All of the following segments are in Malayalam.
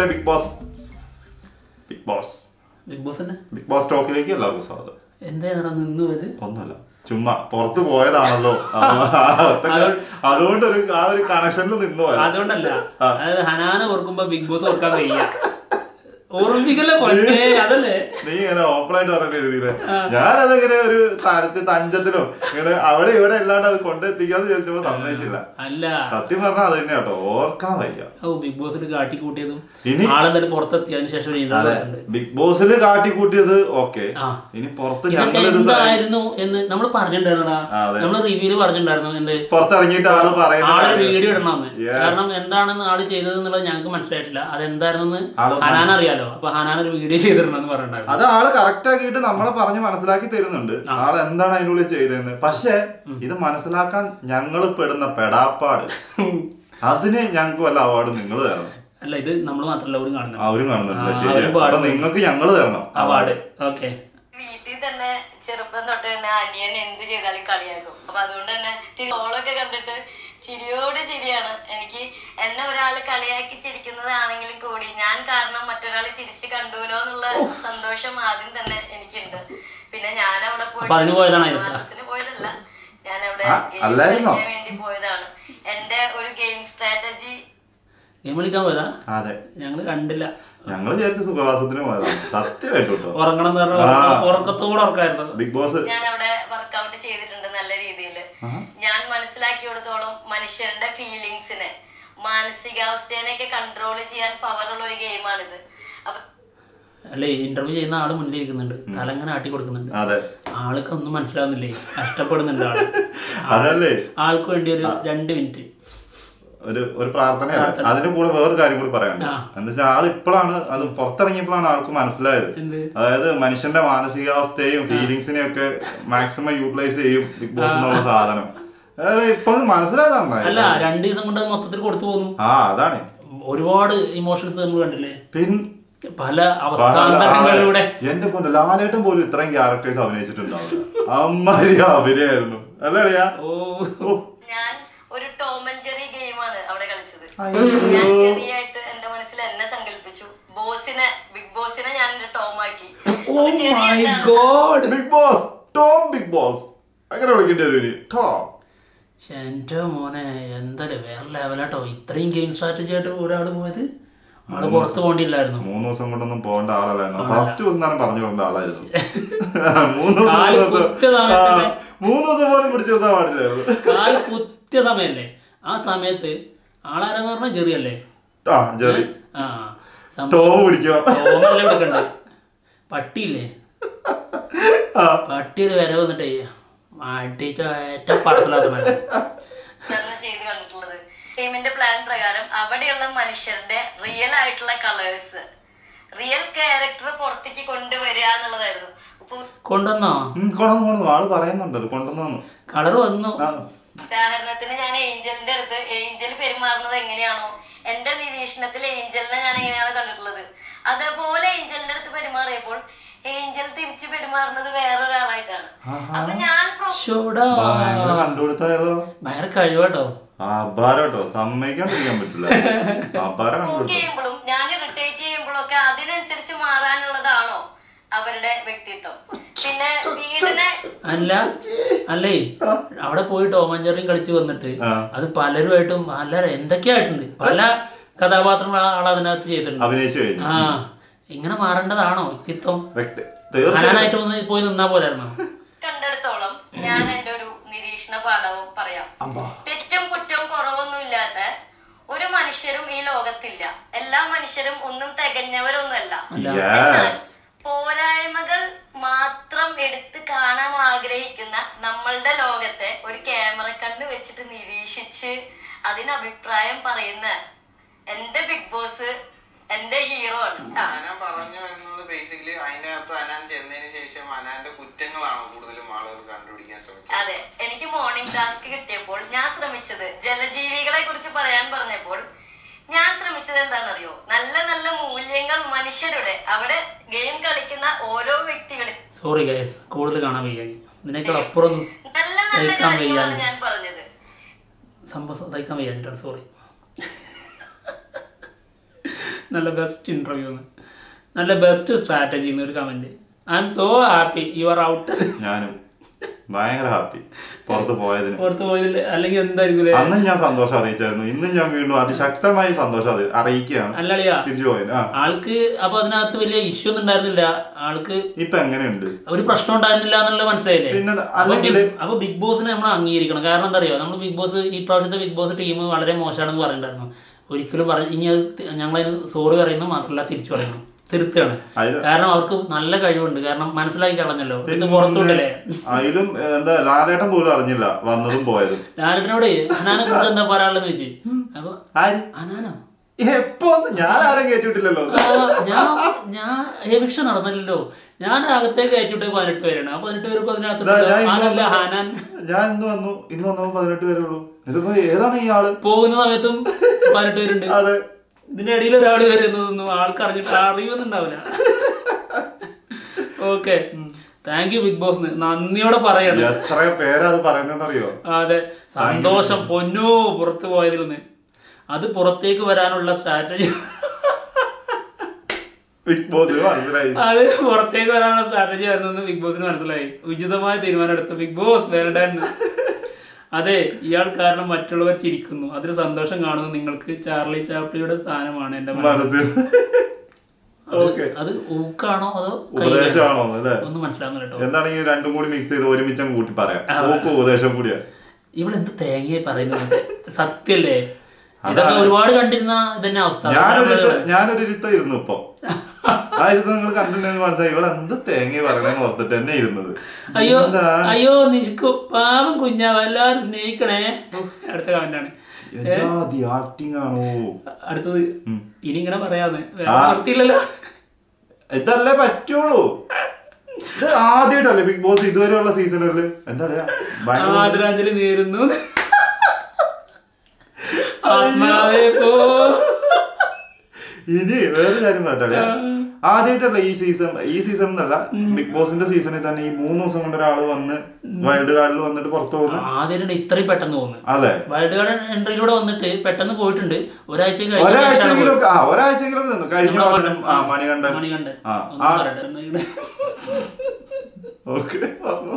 മലയാളിയുടെ Bigg Boss Bigg Boss Bigg Boss തന്നെ ബിഗ് ബോസ് ടോക്കിലേക്ക് എല്ലാവർക്കും സ്വാഗതം എന്താ നിന്നു പോയത് ഒന്നുമല്ല ചുമ്മാ പുറത്ത് പോയതാണല്ലോ അതൊക്കെ അതുകൊണ്ട് ഒരു ആ ഒരു കണക്ഷനിൽ നിന്നു പോയത് അതുകൊണ്ടല്ല അതായത് ഹനാന ഓർക്കുമ്പോ ബിഗ് ബോസ് ഓർക്കാൻ വയ്യ ഓർമ്മിക്കല്ലേ പൊന്നേ അതല്ലേ നീ ഇങ്ങനെ ഓപ്പൺ ആയിട്ട് പറയുന്ന രീതിയില് ഞാനതിങ്ങനെ ഒരു തരത്തിൽ തഞ്ചത്തിലോ ഇങ്ങനെ അവിടെ ഇവിടെ അല്ലാണ്ട് അത് കൊണ്ടെത്തിക്കാന്ന് വിചാരിച്ചപ്പോ സമ്മതിച്ചില്ല അല്ല സത്യം പറഞ്ഞാൽ അത് തന്നെ കേട്ടോ ഓർക്കാൻ വയ്യ ഓ ബിഗ് ബോസിൽ കാട്ടിക്കൂട്ടിയതും ഇനി ആളെന്തായാലും പുറത്തെത്തിയതിനു ശേഷം ഒരു interview ഉണ്ട്. ബിഗ് ബോസിൽ കാട്ടിക്കൂട്ടിയത് ഓക്കെ ആ. ഇനി പുറത്ത് ഇതൊക്കെ ഞങ്ങൾ എന്തായിരുന്നു എന്ന് നമ്മൾ പറഞ്ഞിട്ടുണ്ടായിരുന്നടാ ആ, അതെ. നമ്മൾ റിവ്യൂല് പറഞ്ഞിട്ടുണ്ടായിരുന്നു എന്ത് പുറത്തിറങ്ങിയിട്ട് ആള് ആള് പറയുന്നത് വീഡിയോ ഇടണമെന്ന് Yes. കാരണം എന്താണെന്ന് ആള് ചെയ്തത് എന്നുള്ളത് ഞങ്ങൾക്ക് മനസ്സിലായിട്ടില്ല അത് ആള് ഹനാൻ അറിയാലോ അപ്പൊ ഹനാൻ ഒരു വീഡിയോ ചെയ്തിടണമെന്ന് പറഞ്ഞിട്ടുണ്ടായിരുന്നു അത് ആള് കറക്റ്റ് ആക്കിയിട്ട് നമ്മളെ പറഞ്ഞ് മനസ്സിലാക്കി തരുന്നുണ്ട് ആൾ എന്താണ് അതിനുള്ളിൽ ചെയ്തതെന്ന് പക്ഷെ ഇത് മനസ്സിലാക്കാൻ ഞങ്ങൾ പെടുന്ന പെടാപ്പാട് അതിന് ഞങ്ങൾക്ക് വല്ല അവാർഡ് നിങ്ങൾ തരണം അല്ല ഇത് നമ്മൾ മാത്രമല്ല അവരും കാണുന്നത് അവരും കാണുന്നുണ്ട് ആ, ശരി അവരും അപ്പൊ പാടും. നിങ്ങൾക്ക് ഞങ്ങൾ തരണം അവാർഡ് ഓക്കെ വീട്ടിൽ തന്നെ ചെറുപ്പം തൊട്ട് തന്നെ അനിയൻ എന്ത് ചെയ്താലും കളിയാക്കും അപ്പൊ അതുകൊണ്ട് തന്നെ ഓളൊക്കെ കണ്ടിട്ട് ചിരിയോട് ചിരിയാണ് എനിക്ക് എന്നെ ഒരാൾ കളിയാക്കി ചിരിക്കുന്നതാണെങ്കിലും കൂടി ഞാൻ കാരണം മറ്റൊരാൾ ചിരിച്ച് കണ്ടുല്ലോ എന്നുള്ള സന്തോഷം ആദ്യം തന്നെ എനിക്കുണ്ട് പിന്നെ ഞാൻ അവിടെ അപ്പൊ അതിന് പോയതാണോ ഇതൊക്കെ? മാസത്തിന് പോയതല്ല ഞാൻ അവിടെ ആ, ഗെയിം അല്ലായിരുന്നോ? കളിക്കാൻ വേണ്ടി പോയതാണ് എന്റെ ഒരു ഗെയിം സ്ട്രാറ്റജി ഗെയിം കളിക്കാൻ പോയതാ അതെ ഞങ്ങള് കണ്ടില്ല ഞങ്ങൾ വിചാരിച്ച സുഖവാസത്തിന് പോയതാണ് സത്യമായിട്ട് കേട്ടോ ഉറങ്ങണം എന്ന് ആ. പറഞ്ഞാൽ ഉറക്കത്തോടെ ഉറക്കായിരുന്നു ബിഗ് ബോസ് ഞാൻ അവിടെ വർക്കൗട്ട് ചെയ്തിട്ടുണ്ട് നല്ല രീതിയിൽ ഞാൻ മനസ്സിലാക്കിയിടത്തോളം മനുഷ്യരുടെ ഫീലിങ്സിനെ മാനസികാവസ്ഥേനെയൊക്കെ കൺട്രോൾ ചെയ്യാൻ പവറുള്ള ഒരു ഗെയിമാണിത് അപ്പൊ അല്ലേ ഇന്റർവ്യൂ ചെയ്യുന്ന ആള് മുന്നിൽ ഇരിക്കുന്നുണ്ട് തല ഇങ്ങനെ ആട്ടി കൊടുക്കുന്നുണ്ട് അതെ ആൾക്ക് ഒന്നും മനസ്സിലാവുന്നില്ലേ കഷ്ടപ്പെടുന്നുണ്ട് ആള് അതല്ലേ ആൾക്ക് വേണ്ടി ഒരു രണ്ട് മിനിറ്റ് ഒരു ഒരു പ്രാർത്ഥനയാണ് അതിന്റെ കൂടെ വേറൊരു കാര്യം കൂടി പറയാനുണ്ട് ആ. എന്താ വെച്ചാൽ ആൾ ഇപ്പോഴാണ് അത് പുറത്തിറങ്ങിയപ്പോഴാണ് ആൾക്ക് മനസ്സിലായത് എന്ത് അതായത് മനുഷ്യന്റെ മാനസികാവസ്ഥയും ഫീലിങ്സിനെയും ഒക്കെ മാക്സിമം യൂട്ടിലൈസ് ചെയ്യും ബിഗ് ബോസ് എന്നുള്ള സാധനം അതായത് ഇപ്പൊ മനസ്സിലായത് നന്നായി അല്ല രണ്ട് ദിവസം കൊണ്ട് അത് മൊത്തത്തിൽ കൊടുത്തു പോന്നു ആ അതാണ് ഒരുപാട് ഇമോഷൻസ് നമ്മൾ കണ്ടില്ലേ പിൻ പല അവസ്ഥാന്തരങ്ങളിലൂടെ എന്റെ കൊണ്ട് ലാലേട്ടൻ പോലും ഇത്രയും ക്യാരക്ടേഴ്സ് അഭിനയിച്ചിട്ടുണ്ടാവില്ല അമ്മാരി അഭിനയമായിരുന്നു അല്ലടിയാ ഓ ഞാൻ ഒരു ടോം ആൻഡ് ജെറി ഗെയിമാണ് അവിടെ കളിച്ചത് അയ്യോ. ഞാൻ ചെറിയായിട്ട് എന്റെ മനസ്സിൽ എന്നെ സങ്കല്പിച്ചു ബോസിനെ ബിഗ് ബോസിനെ ഞാൻ എന്റെ ടോമാക്കി oh my God Bigg Boss Tom Bigg Boss അങ്ങനെ വിളിക്കേണ്ടി വരും ഇനി ടോം എന്റെ മോനെ എന്തായാലും വേറെ ലെവലാട്ടോ ഇത്രയും ഗെയിം സ്ട്രാറ്റജി ആയിട്ട് ഒരാൾ പോയത് ആള് പുറത്ത് പോകണ്ടില്ലായിരുന്നു മൂന്ന് ദിവസം കൊണ്ടൊന്നും പോകേണ്ട ആളല്ലായിരുന്നു ഫസ്റ്റ് ദിവസം തന്നെ പറഞ്ഞു കൊണ്ട ആളായിരുന്നു മൂന്ന് ദിവസം കാല് പോലും- കുത്തിയ സമയത്ത് തന്നെ. ആ, മൂന്ന് ദിവസം പോലും പിടിച്ചിരുത്താൻ പാടില്ലായിരുന്നു കാൽ കുത്തിയ സമയല്ലേ ആ സമയത്ത് ആളാരെന്ന് പറഞ്ഞാൽ ചെറിയല്ലേ ആ ജെറി ആ സംഭവം ടോം പിടിക്കണം ഓമല്ലേ എടുക്കണ്ടേ പട്ടിയില്ലേ ആ, പട്ടി ഒരു വരെ വന്നിട്ടേ അടിച്ച ഏറ്റവും പടത്തിലാത്തണ ഞങ്ങൾ ചെയ്ത് കണ്ടിട്ടുള്ളത് ടീമിന്റെ പ്ലാൻ പ്രകാരം അവിടെയുള്ള മനുഷ്യരുടെ റിയൽ ആയിട്ടുള്ള കളേഴ്സ് റിയൽ ക്യാരക്ടർ പുറത്തേക്ക് കൊണ്ടുവരിക എന്നുള്ളതായിരുന്നു ഇപ്പൊ കൊണ്ടുവന്നോ ഉം, കൊണ്ടുവന്നു കൊണ്ടുവന്നു ആള് പറയുന്നുണ്ട് അത് കൊണ്ടുവന്നു കളർ വന്നു ആ, ഉദാഹരണത്തിന് ഞാൻ ഏഞ്ചലിന്റെ അടുത്ത് ഏഞ്ചൽ പെരുമാറുന്നത് എങ്ങനെയാണോ എന്റെ നിരീക്ഷണത്തിൽ ഏഞ്ചലിനെ ഞാൻ എങ്ങനെയാണ് കണ്ടിട്ടുള്ളത് അതേപോലെ ഏഞ്ചലിന്റെ അടുത്ത് പെരുമാറിയപ്പോൾ ഏഞ്ചൽ തിരിച്ചു പെരുമാറുന്നത് വേറൊരാളായിട്ടാണ് അപ്പൊ ഞാൻ pro- ഷോടാ ഭയങ്കര കണ്ടുപിടുത്തായാലോ ഭയങ്കര കഴിവാട്ടോ ആ അബ്ബാരം കേട്ടോ സമ്മതിക്കാണ്ടിരിക്കാൻ പറ്റില്ല അബ്ബാരം നോക്ക് കണ്ടുപിടുത്തം ചെയ്യുമ്പോഴും ഞാൻ ഇറിറ്റേറ്റ് ചെയ്യുമ്പോഴും ഒക്കെ അതിനനുസരിച്ച് മാറാനുള്ളതാണോ അവരുടെ വ്യക്തിത്വം പിന്നെ വീടിനെ അല്ല അല്ലേ അവിടെ പോയി ടോമഞ്ചറിയും കളിച്ച് വന്നിട്ട് ആ. അത് പലരുമായിട്ടും പല എന്തൊക്കെയായിട്ടുണ്ട് പല കഥാപാത്രങ്ങൾ ആൾ അതിനകത്ത് ചെയ്തിട്ടുണ്ട് അഭിനയിച്ചു കഴിഞ്ഞു ആ ഇങ്ങനെ മാറേണ്ടതാണോ വ്യക്തിത്വം വ്യക്തി തീർച്ചയായും ഞാനായിട്ട് ഒന്ന് പോയി നിന്നാ പോലായിരുന്നോ കണ്ടെടുത്തോളം ഞാൻ എന്റെ ഒരു നിരീക്ഷണ പാഠവും പറയാം തെറ്റും കുറ്റവും കുറവൊന്നുമില്ലാത്ത ഒരു മനുഷ്യരും ഈ ലോകത്തില്ല എല്ലാ മനുഷ്യരും ഒന്നും തികഞ്ഞവരൊന്നുമല്ല എന്നാൽ യെസ് പോരായ്മകൾ മാത്രം എടുത്ത് കാണാൻ ആഗ്രഹിക്കുന്ന നമ്മളുടെ ലോകത്തെ ഒരു ക്യാമറ കണ്ണ് വെച്ചിട്ട് നിരീക്ഷിച്ച് അതിന് അഭിപ്രായം പറയുന്ന എന്റെ ബിഗ് ബോസ് എന്റെ ഹീറോ ആണ് ആ, അനാൻ പറഞ്ഞു വരുന്നത് ബേസിക്കലി അതിന്റെ അകത്ത് അനാൻ ചെന്നതിന് ശേഷം അനാന്റെ കുറ്റങ്ങളാണ് കൂടുതലും ആളുകൾ കണ്ടുപിടിക്കാൻ ശ്രമിച്ചത് അതെ എനിക്ക് മോർണിംഗ് ടാസ്ക് കിട്ടിയപ്പോൾ ഞാൻ ശ്രമിച്ചത് ജലജീവികളെ കുറിച്ച് പറയാൻ പറഞ്ഞപ്പോൾ ഞാൻ ശ്രമിച്ചത് എന്താണെന്നറിയോ നല്ല നല്ല മൂല്യങ്ങൾ മനുഷ്യരുടെ അവിടെ ഗെയിം കളിക്കുന്ന ഓരോ വ്യക്തികളും സോറി ഗൈസ് കൂടുതൽ കാണാൻ വയ്യ ഇതിനേക്കാൾ അപ്പുറം ഒന്നും നല്ല നല്ല സഹിക്കാൻ കാര്യങ്ങളാണ് വയ്യ ഞാൻ പറഞ്ഞത് സംഭവം സഹിക്കാൻ വയ്യാഞ്ഞിട്ടാണ് സോറി നല്ല ബെസ്റ്റ് ഇന്റർവ്യൂ നല്ല ബെസ്റ്റ് സ്ട്രാറ്റജി എന്നൊരു comment I'm so happy you are out ഞാനും ഭയങ്കര ഹാപ്പി പുറത്ത് പോയതിന് പുറത്ത് പോയതിൽ അല്ലെങ്കിൽ എന്തായിരിക്കും ഇത്? അന്നും ഞാൻ സന്തോഷം അറിയിച്ചായിരുന്നു ഇന്നും ഞാൻ വീണ്ടും അതിശക്തമായി സന്തോഷം അറി- അറിയിക്കുകയാണ് അല്ലളിയാ തിരിച്ചു പോയത് ആ ആൾക്ക് അപ്പൊ അതിനകത്ത് വലിയ ഇഷ്യൂ ഒന്നും ഉണ്ടായിരുന്നില്ല ആൾക്ക് ഇപ്പൊ എങ്ങനെയുണ്ട് ഒരു പ്രശ്നം ഉണ്ടായിരുന്നില്ല എന്നുള്ളത് മനസ്സിലായില്ലേ പിന്നെ അപ്പൊ അല്ലെങ്കിൽ ബിഗ്- അപ്പൊ ബിഗ് ബോസിനെ നമ്മൾ അംഗീകരിക്കണം കാരണം എന്താ അറിയോ നമ്മൾ ബിഗ് ബോസ് ഈ പ്രാവശ്യത്തെ ബിഗ് ബോസ് ടീം വളരെ മോശമാണെന്ന് പറയുന്നുണ്ടായിരുന്നു ഒരിക്കലും പറ ഇനി അത് തി- ഞങ്ങളതിന് സോറി പറയുന്നു മാത്രമല്ല തിരിച്ചു പറയുന്നു തിരുത്തുകയാണ് അതിൽ കാരണം അവർക്ക് നല്ല കഴിവുണ്ട് കാരണം മനസ്സിലാക്കി കളഞ്ഞല്ലോ ഇത് പുറത്തുണ്ടല്ലേ അതിലും ഏഹ്, എന്താ ലാലേട്ടൻ പോലും അറിഞ്ഞില്ല വന്നതും പോയതും ലാലിനോട് അനാനെ കുറിച്ച് എന്താ പറയാനുള്ളത് ചോദിച്ചു അപ്പൊ ആര് അനാനോ എപ്പോ ഞാൻ ആരും കേട്ടിട്ടില്ലല്ലോ ആ, ഞാൻ ഞാൻ എവിക്ഷ നടന്നില്ലല്ലോ ഞാൻ അകത്തേക്ക് കയറ്റിട്ട് പതിനെട്ട് പേരാണ് ആ പതിനെട്ട് പേര് ഇതാ, ഞാൻ പതിനകത്ത് ഇന്ന് ആനല്ല വന്നു. ഹാനാൻ ഞാൻ ഇന്ന് വന്നു ഇന്ന് വന്നപ്പോ പതിനെട്ട് പേരേ ഉള്ളൂ ഇതിപ്പോ ഏതാണ് ഈ ആള് പോകുന്ന സമയത്തും പതിനെട്ട് പേരുണ്ട് അതെ ഇതിന്റെ ഇടയിൽ ഒരാൾ വരുന്നതൊന്നും ആൾക്ക് അറിഞ്ഞിട്ട് അറിയുമെന്നുണ്ടാവില്ല okay thank you Bigg Boss നന്ദിയോടെ പറയണം എത്ര പേരാ അത് പറയുന്നറിയോ അതെ സന്തോഷം പൊന്നു പുറത്തു പോയതിൽ നിന്ന് അത് പുറത്തേക്ക് വരാനുള്ള സ്ട്രാറ്റജി ബിഗ് ബോസ് മനസ്സിലായി അത് പുറത്തേക്ക് വരാനുള്ള സ്ട്രാറ്റജി ആയിരുന്നു എന്ന് ബിഗ് ബോസിന് മനസ്സിലായി ഉചിതമായ തീരുമാനം എടുത്തു ബിഗ് ബോസ് വെൽഡൻ അതെ ഇയാൾ കാരണം മറ്റുള്ളവർ ചിരിക്കുന്നു അതിന് സന്തോഷം കാണുന്നു നിങ്ങൾക്ക് ചാർലി ചാപ്ലിയുടെ സ്ഥാനമാണ് എന്റെ മനസ്സിൽ മനസ്സിൽ ഓക്കെ അത് ഊക്കാണോ അതോ കയ്യിലാണോ? ഉപദേശമാണോ അല്ലേ ഒന്നും മനസ്സിലാവുന്നില്ല കേട്ടോ എന്താണ് ഈ രണ്ടും കൂടി മിക്സ് ചെയ്ത് ഒരുമിച്ച് അങ്ങ് കൂട്ടി പറയാം ഓക്ക് ഉപദേശം കൂടിയാ ഇവളെന്ത് തേങ്ങയെ പറയുന്നത് സത്യല്ലേ ഇതൊക്കെ ഒരുപാട് കണ്ടിരുന്ന ഇതന്നെ അവസ്ഥ ഞാനൊരു ഇരുത്ത- ഞാനൊരു ഇരുത്ത ഇരുന്നു ഇപ്പൊ ആ ഇരുത്ത നിങ്ങൾ കണ്ടിട്ടുണ്ടെങ്കിൽ മനസ്സിലായി ഇവിടെ എന്ത് തേങ്ങ പറയണെന്ന് ഓർത്തിട്ട് തന്നെ ഇരുന്നത് അയ്യോ എന്താ അയ്യോ നിഷ്കു പാവം കുഞ്ഞാവ് എല്ലാരും സ്നേഹിക്കണേ അടുത്ത കമന്റാണ് യജാതി ആക്ടിങ് ആണോ അടുത്തത് ഇനി ഇങ്ങനെ പറയാന്ന് വേറെ ആ. നിർത്തിയില്ലല്ലോ ഇതല്ലേ പറ്റുള്ളൂ ഇത് ആദ്യമായിട്ടല്ലേ ബിഗ് ബോസ് ഇതുവരെയുള്ള സീസണുകളിൽ എന്താ പറയാ ഭയങ്കര ആദരാഞ്ജലി നേരുന്നു ആത്മാവേ പോ ഇനി വേറെ കാര്യം പറയട്ടെ ആദ്യമായിട്ടല്ല ഈ സീസൺ ഈ സീസൺ എന്നല്ല ബിഗ് ബോസിന്റെ സീസണിൽ തന്നെ ഈ മൂന്ന് ദിവസം കൊണ്ട് ഒരാള് വന്ന് വൈൽഡ് കാർഡിൽ വന്നിട്ട് പുറത്തു പോകുന്നു ആദ്യം ഇത്രയും പെട്ടെന്ന് പോകുന്നു അതെ വൈൽഡ് കാർഡ് എൻട്രിയിലൂടെ വന്നിട്ട് പെട്ടെന്ന് പോയിട്ടുണ്ട് ഒരാഴ്ച കഴിഞ്ഞ ശേഷമാണ് ഒരാഴ്ചയെങ്കിലും ആ ഒരാഴ്ചയെങ്കിലും നിന്നു കഴിഞ്ഞ നമ്മുടെ വർഷം ആ മണികണ്ഠൻ മണികണ്ഠൻ ആ ഒന്നും ആ പറയട്ടെ എന്നാ ഇവിടെ. ഓക്കെ പറഞ്ഞു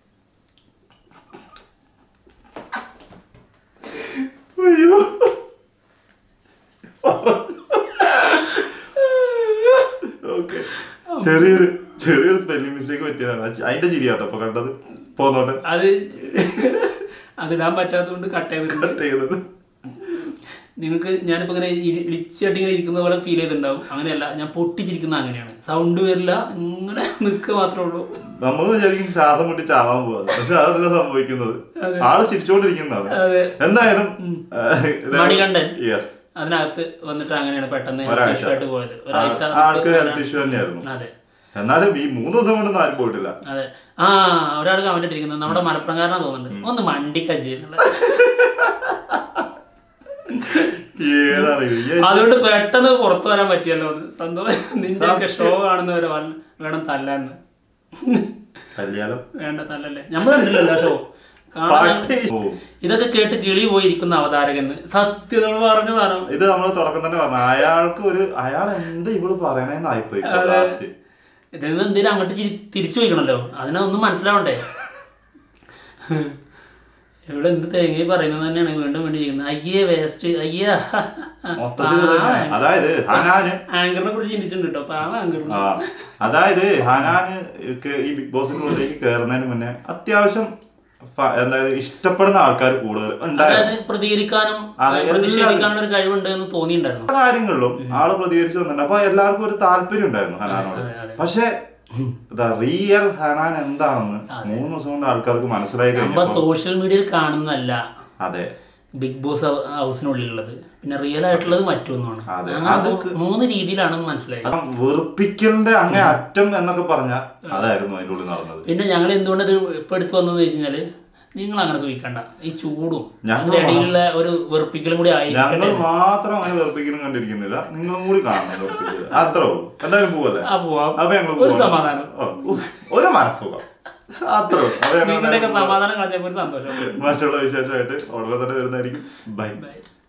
അയ്യോ ഓക്കെ ചെറിയൊരു ചെറിയൊരു സ്പെല്ലിംഗ് മിസ്റ്റേക്ക് പറ്റിയതാണ് അത് അതിന്റെ ചിരിയാട്ടോ ഇപ്പൊ കണ്ടത് പോന്നോട്ടെ അത് അതിടാൻ പറ്റാത്തതുകൊണ്ട് കട്ട് ചെയ്തിട്ടുണ്ട് കട്ട് ചെയ്തത് നിങ്ങൾക്ക് ഞാനിപ്പോൾ ഇങ്ങനെ ഇരി- ഇടിച്ചായിട്ട് ഇങ്ങനെ ഇരിക്കുന്ന പോലെ ഫീൽ ചെയ്തിട്ടുണ്ടാവും അങ്ങനെയല്ല ഞാൻ പൊട്ടിച്ചിരിക്കുന്ന അങ്ങനെയാണ് സൗണ്ട് വരില്ല ഇങ്ങനെ നിൽക്കുക മാത്രമേ ഉള്ളൂ നമ്മൾ വിചാരിക്കും ശ്വാസം മുട്ടി ചാവാൻ പോവാതെ പക്ഷെ അതല്ല സംഭവിക്കുന്നത് ആള് ചിരിച്ചോണ്ടിരിക്കുന്നതാണ് അതെ എന്തായാലും മണികണ്ഠൻ. യെസ് അതിനകത്ത് വന്നിട്ട് അങ്ങനെയാണ് പെട്ടെന്ന് ഒരാഴ്ച. ഇഷ്യൂ ആയിട്ട് പോയത് ഒരാഴ്ച ആൾക്ക് ഹെൽത്ത് ഇഷ്യൂ തന്നെയായിരുന്നു അതെ എന്നാലും ഈ മൂന്ന് ദിവസം കൊണ്ടൊന്നും ആരും പോയിട്ടില്ല അതെ ആ ഒരാൾ കമന്റ് ഇട്ടിരിക്കുന്നത് നമ്മുടെ മലപ്രകാരനാ തോന്നുന്നുണ്ട് ഒന്ന് മണ്ടിക്കജ്ജി എന്നുള്ള ഏതാണ് ഇത്? ഈ അതുകൊണ്ട് പെട്ടെന്ന് പുറത്തു വരാൻ പറ്റിയല്ലോ എന്ന് സന്തോഷം നിന്റെയൊക്കെ ഷോ കാണുന്നവരെ വല്ല- വേണം തല്ലാന്ന് കല്യാണം വേണ്ട തല്ലല്ലേ നമ്മൾ കണ്ടില്ലല്ലോ ഷോ കാണാൻ പാട്ടി ഓ, ഇതൊക്കെ കേട്ട് കിളി പോയിരിക്കുന്ന അവതാരകൻ സത്യം നമ്മൾ പറഞ്ഞതാണ് ഇത് നമ്മൾ തുടക്കം തന്നെ പറഞ്ഞു അയാൾക്ക് ഒരു അയാൾ എന്ത് ഇവള് പറയണേന്ന് ആയിപ്പോയി ലാസ്റ്റ് ഇതിൽ നിന്ന് എന്തെങ്കിലും അങ്ങോട്ട് ചിരി- തിരിച്ചു പോയിക്കണല്ലോ അതിനൊന്നും മനസ്സിലാവണ്ടേ ഇവിടെ എന്ത് തേങ്ങ പറയുന്നത് തന്നെയാണ് വീണ്ടും വീണ്ടും ചെയ്യുന്നത് അയ്യേ വേസ്റ്റ് അയ്യേ മൊത്തത്തിൽ ഇത് തന്നെ. അതായത് ഹനാന് ആങ്കറിനെ കുറിച്ച് ചിന്തിച്ചിട്ടുണ്ട് കേട്ടോ പാവ ആങ്കറിന് ആ അതായത് ഹനാന് ഒക്കെ ഈ ബിഗ് ബോസിനുള്ളിലേക്ക് കയറുന്നതിന് മുന്നേ അത്യാവശ്യം ഫ- എന്തായത് ഇഷ്ടപ്പെടുന്ന ആൾക്കാർ കൂടുതൽ ഉണ്ടായിരുന്നു അതായത് പ്രതികരിക്കാനും അതെ, ഏഹ്, പ്രതിഷേധിക്കാനുള്ള ഒരു കഴിവുണ്ട് എന്ന് തോന്നിയിട്ടുണ്ടായിരുന്നു പല കാര്യങ്ങളിലും ആള് പ്രതികരിച്ചു വന്നിട്ടുണ്ട് അപ്പൊ എല്ലാവർക്കും ഒരു താല്പര്യം ഉണ്ടായിരുന്നു ഹനാനോട് അതെ, അതെ. പക്ഷെ റിയൽ ഹനാൻ എന്താണെന്ന് മൂന്ന് ദിവസം കൊണ്ട് ആൾക്കാർക്ക് മനസ്സിലായി നമ്മ കഴിഞ്ഞപ്പോ സോഷ്യൽ മീഡിയയിൽ കാണുന്നതല്ല അതെ ബിഗ് ബോസ് ഹൗ- ഹൗസിനുള്ളിലുള്ളത് പിന്നെ റിയൽ ആയിട്ടുള്ളത് മറ്റൊന്നുമാണ് അതെ, അങ്ങനെ അതൊക്കെ- മൂ- മൂന്ന് രീതിയിലാണെന്ന് മനസ്സിലായി അപ്പം വെറുപ്പിക്കലിന്റെ അങ്ങേ അറ്റം എന്നൊക്കെ പറഞ്ഞ അതായിരുന്നു അതിന്റെ ഉള്ളിൽ നടന്നത് പിന്നെ ഞങ്ങൾ എന്തുകൊണ്ട് ഇത് ഇപ്പൊ എടുത്തു വന്നതെന്ന് വെച്ച് കഴിഞ്ഞാല് നിങ്ങൾ അങ്ങനെ സൂചിക്കണ്ട ഈ ചൂടും ഞങ്ങൾ അതിന്റെ ഇടയിലുള്ള ഒരു വെറുപ്പിക്കലും കൂടി ആയിരിക്കട്ടെ ഞങ്ങൾ മാത്രം അങ്ങനെ വെറുപ്പിക്കലും കണ്ടിരിക്കുന്നില്ല നിങ്ങളും കൂടി കാണണം വെറുപ്പിക്കല് അത്രേ ഉള്ളൂ എന്തായാലും പോവല്ലേ ആ പോവാം അപ്പൊ ഞങ്ങൾ ഒരു സമാധാനം ഒരു മനസ്സുഖം അത്രേ ഉള്ളൂ അപ്പൊ ഞങ്ങൾ നിങ്ങളുടെയൊക്കെ സമാധാനം കളഞ്ഞപ്പോൾ ഒരു സന്തോഷം മറ്റുള്ള വിശേഷമായിട്ട് ഉടനെ തന്നെ വരുന്നതായിരിക്കും ബൈ ബൈ